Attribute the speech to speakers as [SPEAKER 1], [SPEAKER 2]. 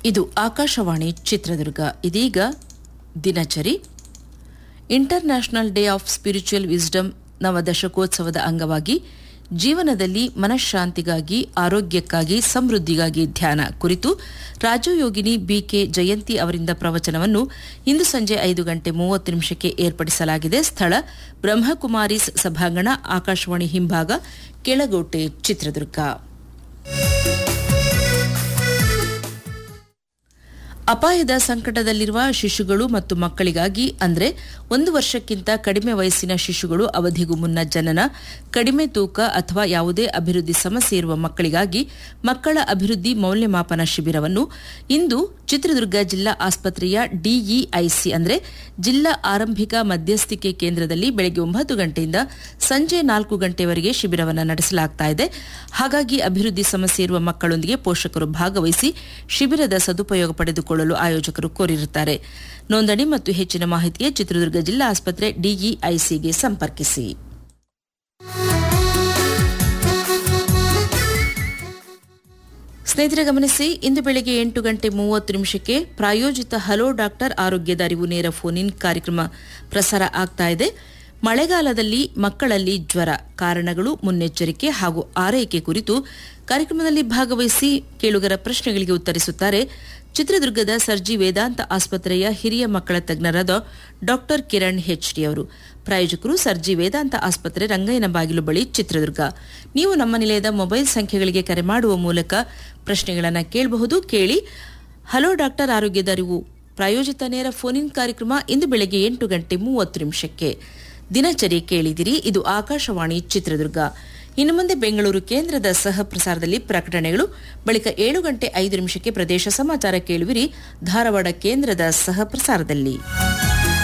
[SPEAKER 1] ಇದು ಆಕಾಶವಾಣಿ ಚಿತ್ರದುರ್ಗ ಇದೀಗ ದಿನಚರಿ international day of spiritual wisdom ನವ ದಶಕೋತ್ಸವದ ಅಂಗವಾಗಿ ಜೀವನದಲ್ಲಿ ಮನಃಶಾಂತಿಗಾಗಿ ಆರೋಗ್ಯಕ್ಕಾಗಿ ಸಮೃದ್ಧಿಗಾಗಿ ಧ್ಯಾನ ಕುರಿತು ರಾಜಯೋಗಿನಿ ಬಿಕೆ ಜಯಂತಿ ಅವರಿಂದ ಪ್ರವಚನವನ್ನು ಇಂದು ಸಂಜೆ ಐದು ಗಂಟೆ ಮೂವತ್ತು ನಿಮಿಷಕ್ಕೆ ಏರ್ಪಡಿಸಲಾಗಿದೆ ಸ್ಥಳ ಬ್ರಹ್ಮಕುಮಾರೀಸ್ ಸಭಾಂಗಣ ಆಕಾಶವಾಣಿ ಹಿಂಭಾಗ ಕೆಳಗೋಟೆ ಚಿತ್ರದುರ್ಗ ಅಪಾಯದ ಸಂಕಟದಲ್ಲಿರುವ ಶಿಶುಗಳು ಮತ್ತು ಮಕ್ಕಳಿಗಾಗಿ ಅಂದರೆ ಒಂದು ವರ್ಷಕ್ಕಿಂತ ಕಡಿಮೆ ವಯಸ್ಸಿನ ಶಿಶುಗಳು ಅವಧಿಗೂ ಮುನ್ನ ಜನನ ಕಡಿಮೆ ತೂಕ ಅಥವಾ ಯಾವುದೇ ಅಭಿವೃದ್ಧಿ ಸಮಸ್ಯೆ ಇರುವ ಮಕ್ಕಳಿಗಾಗಿ ಮಕ್ಕಳ ಅಭಿವೃದ್ಧಿ ಮೌಲ್ಯಮಾಪನ ಶಿಬಿರವನ್ನು ಇಂದು ಚಿತ್ರದುರ್ಗ ಜಿಲ್ಲಾ ಆಸ್ಪತ್ರೆಯ ಡಿಇಐಸಿ ಅಂದರೆ ಜಿಲ್ಲಾ ಆರಂಭಿಕ ಮಧ್ಯಸ್ಥಿಕೆ ಕೇಂದ್ರದಲ್ಲಿ ಬೆಳಗ್ಗೆ ಒಂಬತ್ತು ಗಂಟೆಯಿಂದ ಸಂಜೆ ನಾಲ್ಕು ಗಂಟೆವರೆಗೆ ಶಿಬಿರವನ್ನು ನಡೆಸಲಾಗ್ತಾ ಇದೆ ಹಾಗಾಗಿ ಅಭಿವೃದ್ಧಿ ಸಮಸ್ಯೆ ಇರುವ ಮಕ್ಕಳೊಂದಿಗೆ ಪೋಷಕರು ಭಾಗವಹಿಸಿ ಶಿಬಿರದ ಸದುಪಯೋಗ ಪಡೆದುಕೊಳ್ಳಲು ಆಯೋಜಕರು ಕೋರಿರುತ್ತಾರೆ ನೋಂದಣಿ ಮತ್ತು ಹೆಚ್ಚಿನ ಮಾಹಿತಿಗೆ ಚಿತ್ರದುರ್ಗ ಜಿಲ್ಲಾ ಆಸ್ಪತ್ರೆ ಡಿಇಐಸಿಗೆ ಸಂಪರ್ಕಿಸಿ ಸ್ನೇಹಿತರೆ ಗಮನಿಸಿ ಇಂದು ಬೆಳಗ್ಗೆ ಎಂಟು ಗಂಟೆ ಮೂವತ್ತು ನಿಮಿಷಕ್ಕೆ ಪ್ರಾಯೋಜಿತ ಹಲೋ ಡಾಕ್ಟರ್ ಆರೋಗ್ಯದ ಅರಿವು ನೇರ ಫೋನ್ ಇನ್ ಕಾರ್ಯಕ್ರಮ ಪ್ರಸಾರ ಆಗ್ತಾ ಇದೆ ಮಳೆಗಾಲದಲ್ಲಿ ಮಕ್ಕಳಲ್ಲಿ ಜ್ವರ ಕಾರಣಗಳು ಮುನ್ನೆಚ್ಚರಿಕೆ ಹಾಗೂ ಆರೈಕೆ ಕುರಿತು ಕಾರ್ಯಕ್ರಮದಲ್ಲಿ ಭಾಗವಹಿಸಿ ಕೇಳುಗರ ಪ್ರಶ್ನೆಗಳಿಗೆ ಉತ್ತರಿಸುತ್ತಾರೆ ಚಿತ್ರದುರ್ಗದ ಸರ್ಜಿ ವೇದಾಂತ ಆಸ್ಪತ್ರೆಯ ಹಿರಿಯ ಮಕ್ಕಳ ತಜ್ಞರಾದ ಡಾಕ್ಟರ್ ಕಿರಣ್ ಹೆಚ್ಡಿ ಅವರು ಪ್ರಾಯೋಜಕರು ಸರ್ಜಿ ವೇದಾಂತ ಆಸ್ಪತ್ರೆ ರಂಗಯ್ಯನ ಬಾಗಿಲು ಬಳಿ ಚಿತ್ರದುರ್ಗ ನೀವು ನಮ್ಮ ನಿಲಯದ ಮೊಬೈಲ್ ಸಂಖ್ಯೆಗಳಿಗೆ ಕರೆ ಮಾಡುವ ಮೂಲಕ ಪ್ರಶ್ನೆಗಳನ್ನು ಕೇಳಬಹುದು ಕೇಳಿ ಹಲೋ ಡಾಕ್ಟರ್ ಆರೋಗ್ಯದ ಅರಿವು ಪ್ರಾಯೋಜಿತ ನೇರ ಫೋನ್ ಇನ್ ಕಾರ್ಯಕ್ರಮ ಇಂದು ಬೆಳಗ್ಗೆ ಎಂಟು ಗಂಟೆ ಮೂವತ್ತು ನಿಮಿಷಕ್ಕೆ ದಿನಚರಿ ಕೇಳಿದಿರಿ ಇದು ಆಕಾಶವಾಣಿ ಚಿತ್ರದುರ್ಗ ಇನ್ನು ಮುಂದೆ ಬೆಂಗಳೂರು ಕೇಂದ್ರದ ಸಹ ಪ್ರಸಾರದಲ್ಲಿ ಪ್ರಕಟಣೆಗಳು ಬಳಿಕ ಏಳು ಗಂಟೆ ಐದು ನಿಮಿಷಕ್ಕೆ ಪ್ರದೇಶ ಸಮಾಚಾರ ಕೇಳುವಿರಿ ಧಾರವಾಡ ಕೇಂದ್ರದ ಸಹ ಪ್ರಸಾರದಲ್ಲಿ